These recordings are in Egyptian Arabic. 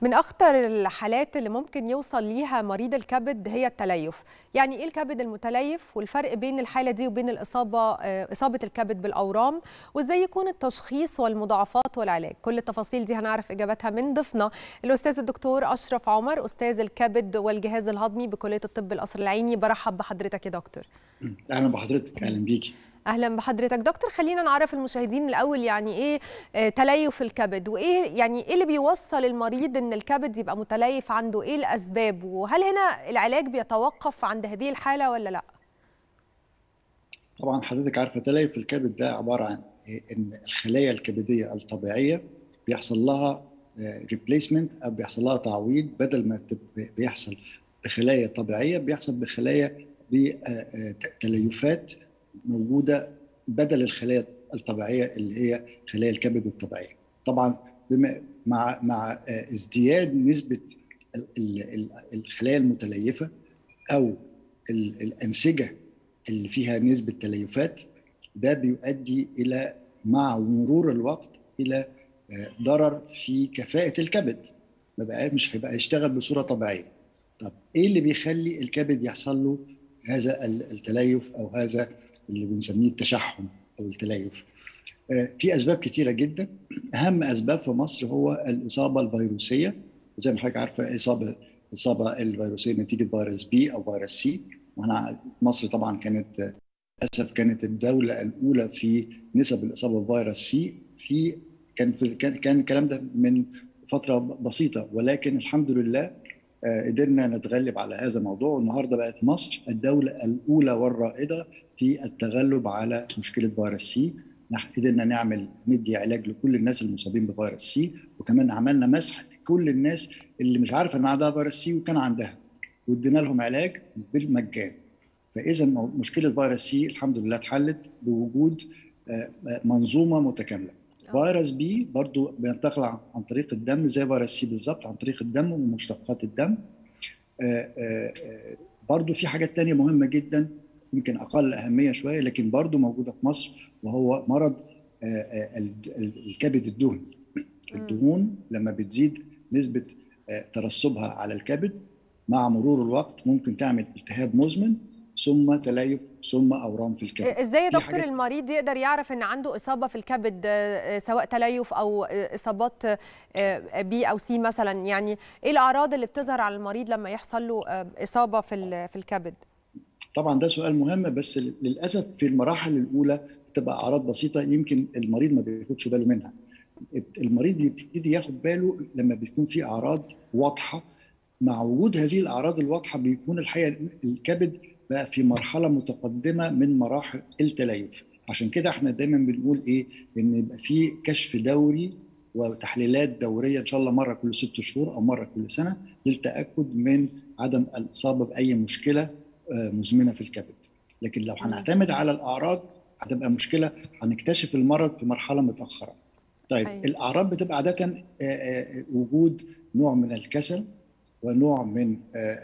من اخطر الحالات اللي ممكن يوصل ليها مريض الكبد هي التليف يعني ايه الكبد المتليف والفرق بين الحاله دي وبين الاصابه اصابه الكبد بالاورام وازاي يكون التشخيص والمضاعفات والعلاج كل التفاصيل دي هنعرف اجابتها من ضيفنا الاستاذ الدكتور اشرف عمر استاذ الكبد والجهاز الهضمي بكليه الطب القصر العيني برحب بحضرتك يا دكتور اهلا بحضرتك اهلا بيكي اهلا بحضرتك دكتور خلينا نعرف المشاهدين الاول يعني ايه تليف الكبد وايه يعني ايه اللي بيوصل المريض ان الكبد يبقى متليف عنده ايه الاسباب وهل هنا العلاج بيتوقف عند هذه الحاله ولا لا طبعا حضرتك عارفه تليف الكبد ده عباره عن ان الخلايا الكبديه الطبيعيه بيحصل لها ريبليسمنت او بيحصل لها تعويض بدل ما بيحصل بخلايا طبيعيه بيحصل بخلايا بتليفات موجوده بدل الخلايا الطبيعيه اللي هي خلايا الكبد الطبيعيه. طبعا بما مع مع ازدياد نسبه الخلايا المتليفه او الانسجه اللي فيها نسبه تليفات ده بيؤدي الى مع مرور الوقت الى ضرر في كفاءه الكبد ما بقى مش هيبقى يشتغل بصوره طبيعيه. طب ايه اللي بيخلي الكبد يحصل له هذا التليف او هذا اللي بنسميه التشحم او التليف في اسباب كتيره جدا اهم اسباب في مصر هو الاصابه الفيروسيه زي ما حضرتك عارفه اصابه الاصابه الفيروسيه نتيجه فيروس بي او فيروس سي وانا مصر طبعا كانت للاسف كانت الدوله الاولى في نسب الاصابه بفيروس سي في كان في كان كان الكلام ده من فتره بسيطه ولكن الحمد لله قدرنا نتغلب على هذا الموضوع والنهارده بقت مصر الدوله الاولى والرائده في التغلب على مشكله فيروس سي قدرنا نعمل ندي علاج لكل الناس المصابين بفيروس سي وكمان عملنا مسح لكل الناس اللي مش عارفه ان عندها فيروس سي وكان عندها وادينا لهم علاج بالمجان فاذا مشكله فيروس سي الحمد لله اتحلت بوجود منظومه متكامله فيروس بي برضو بينتقل عن طريق الدم زي فيروس سي بالظبط عن طريق الدم ومشتقات الدم برضو في حاجات تانية مهمة جدا يمكن أقل أهمية شوية لكن برضو موجودة في مصر وهو مرض الكبد الدهني الدهون لما بتزيد نسبة ترسبها على الكبد مع مرور الوقت ممكن تعمل التهاب مزمن ثم تليف ثم اورام في الكبد ازاي يا دكتور المريض يقدر يعرف ان عنده اصابه في الكبد سواء تليف او اصابات بي او سي مثلا يعني ايه الاعراض اللي بتظهر على المريض لما يحصل له اصابه في في الكبد طبعا ده سؤال مهم بس للاسف في المراحل الاولى بتبقى اعراض بسيطه يمكن المريض ما بياخدش باله منها المريض بيبتدي ياخد باله لما بيكون في اعراض واضحه مع وجود هذه الاعراض الواضحه بيكون الحقيقه الكبد بقى في مرحله متقدمه من مراحل التليف عشان كده احنا دايما بنقول ايه ان يبقى في كشف دوري وتحليلات دوريه ان شاء الله مره كل ست شهور او مره كل سنه للتاكد من عدم الاصابه باي مشكله مزمنه في الكبد لكن لو هنعتمد على الاعراض هتبقى مشكله هنكتشف المرض في مرحله متاخره طيب أيوة. الاعراض بتبقى عاده وجود نوع من الكسل ونوع من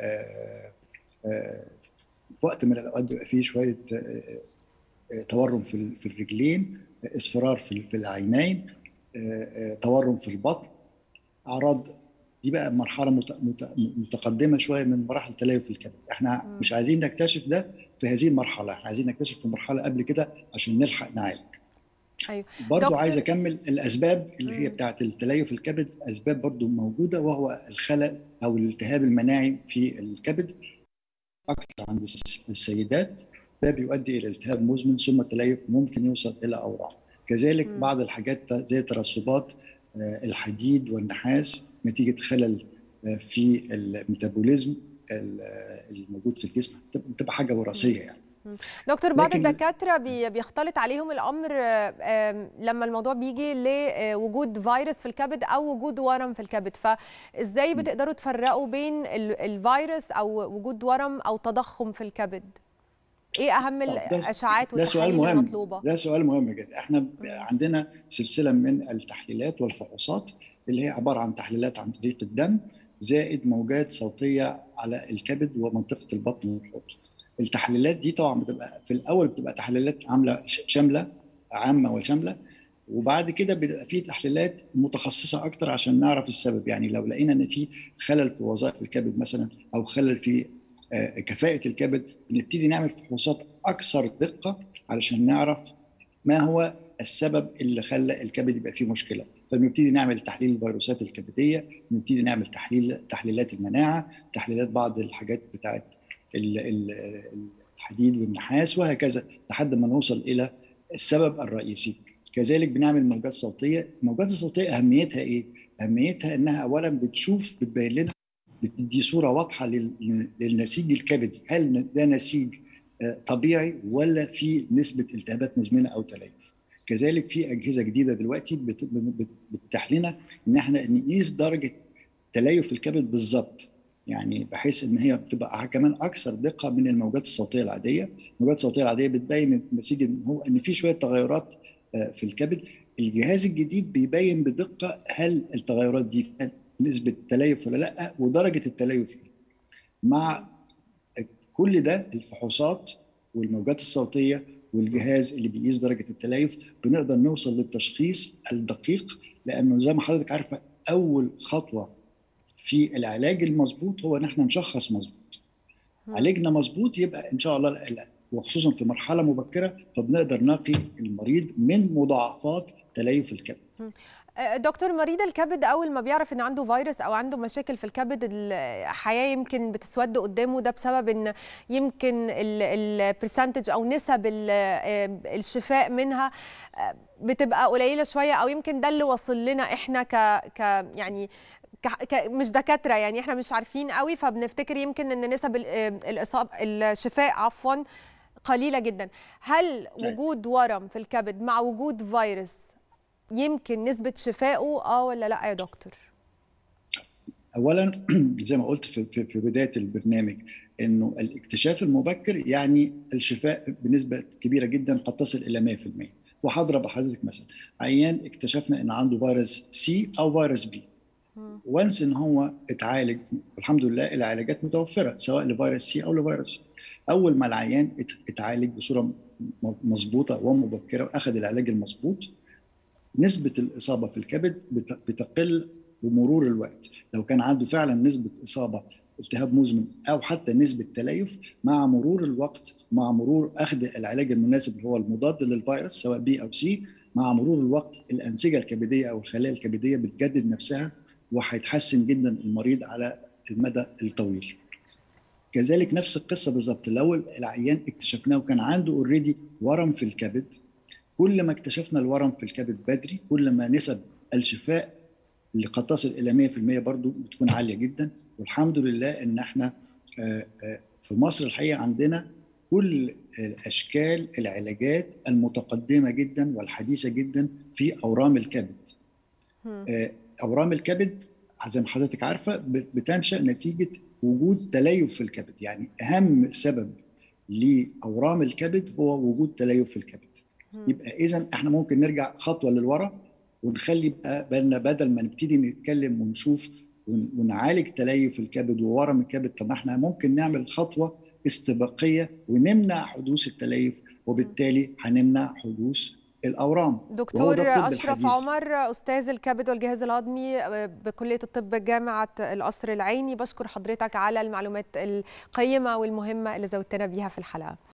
في وقت من الاوقات بيبقى فيه شويه تورم في في الرجلين اصفرار في في العينين تورم في البطن اعراض دي بقى مرحله متقدمه شويه من مراحل تليف الكبد احنا م. مش عايزين نكتشف ده في هذه المرحله احنا عايزين نكتشف في مرحله قبل كده عشان نلحق نعالج ايوه برضه عايز اكمل الاسباب اللي هي بتاعه التليف الكبد اسباب برضه موجوده وهو الخلل او الالتهاب المناعي في الكبد اكثر عند السيدات ده بيؤدي الى التهاب مزمن ثم التليف ممكن يوصل الى اورام كذلك م. بعض الحاجات زي ترسبات الحديد والنحاس نتيجه خلل في الميتابوليزم الموجود في الجسم بتبقى حاجه وراثيه يعني دكتور بعض الدكاتره بيختلط عليهم الامر لما الموضوع بيجي لوجود فيروس في الكبد او وجود ورم في الكبد فازاي بتقدروا تفرقوا بين الفيروس او وجود ورم او تضخم في الكبد ايه اهم الاشعاعات والتحاليل المطلوبه ده سؤال مهم جدا احنا عندنا سلسله من التحليلات والفحوصات اللي هي عباره عن تحليلات عن طريق الدم زائد موجات صوتيه على الكبد ومنطقه البطن والحوض التحليلات دي طبعا بتبقى في الاول بتبقى تحليلات عامله شامله عامه وشامله وبعد كده بيبقى في تحليلات متخصصه اكتر عشان نعرف السبب يعني لو لقينا ان في خلل في وظائف الكبد مثلا او خلل في كفاءه الكبد بنبتدي نعمل فحوصات اكثر دقه علشان نعرف ما هو السبب اللي خلى الكبد يبقى فيه مشكله فبنبتدي نعمل تحليل الفيروسات الكبديه بنبتدي نعمل تحليل تحليلات المناعه تحليلات بعض الحاجات بتاعت الحديد والنحاس وهكذا لحد ما نوصل الى السبب الرئيسي كذلك بنعمل موجات صوتيه الموجات الصوتيه اهميتها ايه اهميتها انها اولا بتشوف بتبين لنا بتدي صوره واضحه للنسيج الكبدي هل ده نسيج طبيعي ولا في نسبه التهابات مزمنه او تليف كذلك في اجهزه جديده دلوقتي بتتيح لنا ان احنا نقيس درجه تليف الكبد بالظبط يعني بحيث ان هي بتبقى كمان اكثر دقه من الموجات الصوتيه العاديه، الموجات الصوتيه العاديه بتبين نتيجه ان هو ان في شويه تغيرات في الكبد، الجهاز الجديد بيبين بدقه هل التغيرات دي نسبه تليف ولا لا ودرجه التليف ايه. مع كل ده الفحوصات والموجات الصوتيه والجهاز اللي بيقيس درجه التليف بنقدر نوصل للتشخيص الدقيق لانه زي ما حضرتك عارفه اول خطوه في العلاج المظبوط هو ان احنا نشخص مظبوط عالجنا مظبوط يبقى ان شاء الله وخصوصا في مرحله مبكره فبنقدر نقي المريض من مضاعفات تليف الكبد دكتور مريض الكبد اول ما بيعرف ان عنده فيروس او عنده مشاكل في الكبد الحياه يمكن بتسود قدامه ده بسبب ان يمكن البرسنتج او نسب الشفاء منها بتبقى قليله شويه او يمكن ده اللي وصل لنا احنا ك ك يعني مش دكاتره يعني احنا مش عارفين قوي فبنفتكر يمكن ان نسب الاصابه الشفاء عفوا قليله جدا هل وجود ورم في الكبد مع وجود فيروس يمكن نسبه شفائه اه ولا لا يا دكتور اولا زي ما قلت في, في, في بدايه البرنامج انه الاكتشاف المبكر يعني الشفاء بنسبه كبيره جدا قد تصل الى 100% وهضرب لحضرتك مثلا عيان اكتشفنا ان عنده فيروس سي او فيروس بي وانس ان هو اتعالج الحمد لله العلاجات متوفره سواء لفيروس سي او لفيروس اول ما العيان اتعالج بصوره مظبوطه ومبكره واخذ العلاج المظبوط نسبه الاصابه في الكبد بتقل بمرور الوقت لو كان عنده فعلا نسبه اصابه التهاب مزمن او حتى نسبه تليف مع مرور الوقت مع مرور اخذ العلاج المناسب اللي هو المضاد للفيروس سواء بي او سي مع مرور الوقت الانسجه الكبديه او الخلايا الكبديه بتجدد نفسها وهيتحسن جدا المريض على المدى الطويل. كذلك نفس القصه بالظبط لو العيان اكتشفناه وكان عنده اوريدي ورم في الكبد كل ما اكتشفنا الورم في الكبد بدري كل ما نسب الشفاء اللي قد تصل الى 100% برضو بتكون عاليه جدا والحمد لله ان احنا في مصر الحقيقه عندنا كل اشكال العلاجات المتقدمه جدا والحديثه جدا في اورام الكبد. اورام الكبد زي ما حضرتك عارفه بتنشا نتيجه وجود تليف في الكبد يعني اهم سبب لاورام الكبد هو وجود تليف في الكبد يبقى اذا احنا ممكن نرجع خطوه للورا ونخلي بقى بالنا بدل ما نبتدي نتكلم ونشوف ونعالج تليف الكبد وورم الكبد طب احنا ممكن نعمل خطوه استباقيه ونمنع حدوث التليف وبالتالي هنمنع حدوث الاورام دكتور اشرف عمر استاذ الكبد والجهاز الهضمي بكليه الطب جامعه القصر العيني بشكر حضرتك على المعلومات القيمه والمهمه اللي زودتنا بيها في الحلقه